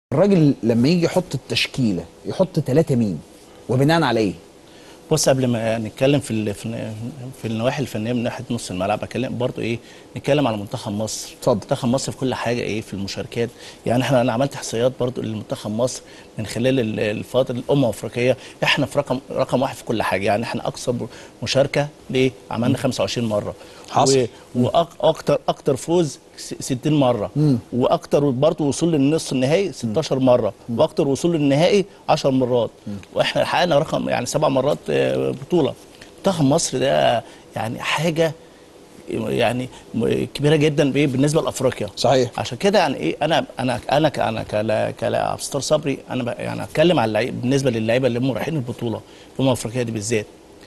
الراجل لما يجي يحط التشكيله يحط ثلاثه مين وبناء على ايه بص قبل ما نتكلم في ال- في في النواحي الفنيه من ناحيه نص الملعب اتكلم برضو ايه نتكلم على منتخب مصر اتفضل. منتخب مصر في كل حاجه ايه في المشاركات يعني احنا انا عملت احصائيات برضو لمنتخب مصر من خلال ال- الفتره الامم الافريقيه احنا في رقم رقم واحد في كل حاجه يعني احنا اكثر مشاركه ليه عملنا 25 مره حصل. واكتر اكتر فوز س- 60 مره واكتر برضه وصول للنصف النهائي 16 مره واكتر وصول للنهائي 10 مرات واحنا حققنا رقم يعني سبع مرات آه، بطوله منتخب مصر ده يعني حاجه يعني م- كبيره جدا بإيه؟ بالنسبه لافريقيا صحيح عشان كده يعني ايه انا انا انا ك- انا كلا كلا ستار صبري انا ب- يعني اتكلم على اللعيبه بالنسبه للعيبه اللي هم رايحين البطوله الامم الافريقيه دي بالذات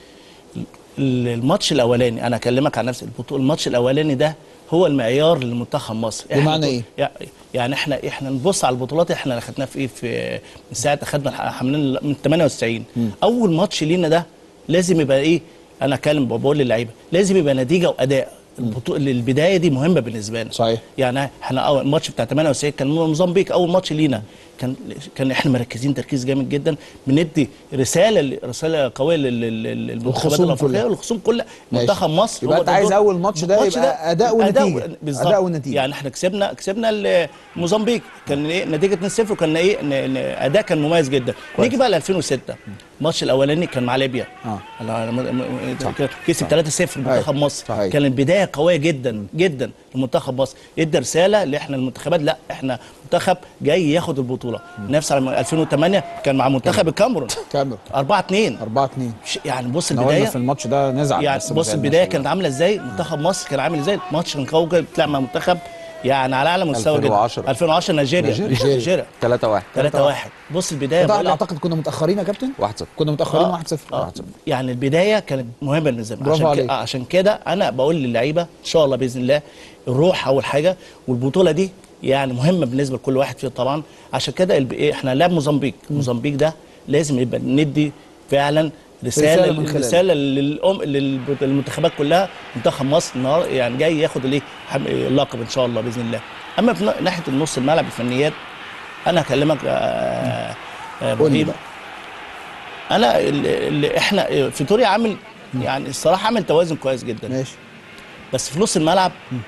ال- الماتش الاولاني انا اكلمك عن نفسي البطوله الماتش الاولاني ده هو المعيار لمنتخب مصر إحنا بمعنى طو- إيه؟ يع- يعني احنا احنا نبص على البطولات احنا اللي خدناها في ايه في من ساعه اخدنا حملنا من 98 اول ماتش لينا ده لازم يبقى ايه انا اتكلم بقول للعيبه لازم يبقى نتيجه واداء البطوله البدايه دي مهمه بالنسبه لنا صحيح. يعني احنا اول الماتش بتاع 98 كان موزمبيق اول ماتش لينا كان كان احنا مركزين تركيز جامد جدا بندي رساله رساله قويه لل- لل- للمنتخبات للخصوم الافريقيه كلها. والخصوم كلها ماشي. منتخب مصر يبقى هو أنت ده عايز دور- أول ماتش ده الماتش يبقى أداء ونتيجة. بالظبط. أداء ونتيجة. يعني احنا كسبنا كسبنا ال- موزمبيق كان ايه نتيجه 2-0 وكان ايه ن- ن- اداء كان مميز جدا نيجي بقى ل 2006 الماتش الاولاني كان مع ليبيا آه. أنا- أنا- م- م- كسب 3-0 منتخب أيوة. مصر صحيح. كان البدايه قويه جدا جدا لمنتخب مصر ادى رساله اللي احنا المنتخبات لا احنا منتخب جاي ياخد البطوله نفس على 2008 كان مع منتخب الكاميرون كاميرون 4 2 4 2 يعني بص ناولنا البدايه في الماتش ده نزعل يعني بس ما بص زعلناش البدايه والله. كانت عامله ازاي منتخب مصر كان عامل ازاي الماتش كان قوي جدا بتلعب مع منتخب يعني على اعلى مستوى 2010. جدا 2010 نيجيريا نيجيريا. نيجيريا 3 1 3 1 بص البدايه طبعا بقول لك- اعتقد كنا متاخرين يا كابتن 1 0 كنا متاخرين آه، 1 0 آه. يعني البدايه كانت مهمه بالنسبه لنا برافو عشان عليك. كده عشان كده انا بقول للعيبه ان شاء الله باذن الله الروح اول حاجه والبطوله دي يعني مهمه بالنسبه لكل واحد فيهم طبعا عشان كده الب- إيه، احنا لعب موزمبيق موزمبيق ده لازم يبقى ندي فعلا رسالة رساله من خلاله. رساله للأم لل- للمنتخبات كلها منتخب مصر النهار يعني جاي ياخد الايه حم- اللقب ان شاء الله باذن الله اما في نا- ناحيه النص الملعب الفنيات انا هكلمك آه، آه، قول لي ابراهيم بقى انا اللي اللي احنا فيتوريا عامل يعني الصراحه عامل توازن كويس جدا ماشي بس في نص الملعب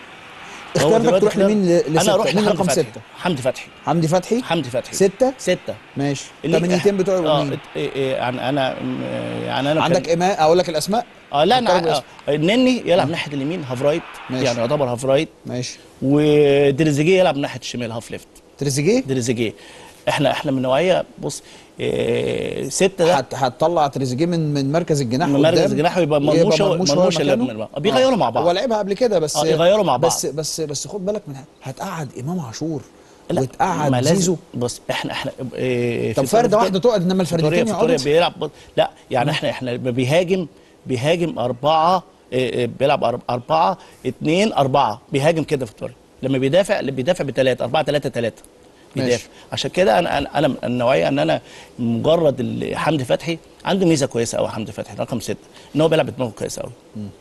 هو اختيارك دلوقتي تروح اختيار- لمين ل- انا لستة؟ اروح مين لحمدي رقم فتحي. ستة؟ حمدي فتحي حمدي فتحي حمدي فتحي ستة ستة ماشي اللي- الثمانيتين بتوع اه مين ات- إيه- إيه، يعني انا م- يعني انا عندك كان- ايمان اقول لك الاسماء اه لا فكرك انا آه، النني يلعب ناحيه اليمين هاف رايت ماشي. يعني يعتبر هاف رايت ماشي ودريزيجيه يلعب ناحيه الشمال هاف ليفت تريزيجيه دريزيجيه احنا احنا من نوعيه بص إيه ستة ده هت- هتطلع تريزيجيه من من مركز الجناح من مركز قدام، الجناح ويبقى مرموش هو- مرموش هو مرموش اللي مكانه. قبل- بيغيروا مع بعض. هو لعبها قبل كده بس آه، يغيروا مع بعض. بس بس بس خد بالك من حاجة. هتقعد امام عاشور لا، وتقعد ما لازم- زيزو بص احنا احنا إيه طب في فرده فيتوريا- واحده تقعد انما فيتوريا الفردتين فيتوريا يقعدوا بيلعب بص- لا يعني احنا احنا لما بيهاجم بيهاجم أربعة إيه، إيه، بيلعب أرب- أربعة اتنين أربعة بيهاجم كده فيتوريا لما بيدافع بيدافع بثلاثة أربعة ثلاثة ثلاثة ماشي. بيدافع عشان كده انا انا انا من النوعيه ان انا مجرد ال- حمدي فتحي عنده ميزه كويسه قوي حمدي فتحي رقم ستة ان هو بيلعب بدماغه كويس قوي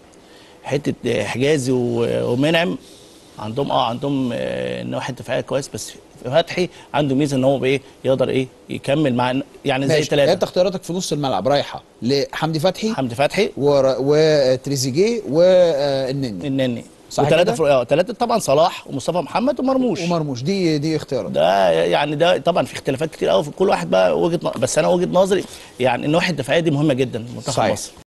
حته حجازي و- ومنعم عندهم اه عندهم آه، النواحي الدفاعيه كويس بس فتحي عنده ميزه ان هو بايه يقدر ايه يكمل مع يعني زي ماشي انت ثلاثه اختياراتك في نص الملعب رايحه لحمدي فتحي حمدي فتحي ور- وتريزيجيه والنني النني صح وثلاثه كده؟ فر- اه ثلاثه طبعا صلاح ومصطفى محمد ومرموش ومرموش دي دي اختيارات ده يعني ده طبعا في اختلافات كتير قوي في كل واحد بقى وجهه ن- بس انا وجهه نظري يعني النواحي الدفاعيه دي مهمه جدا منتخب صحيح. مصر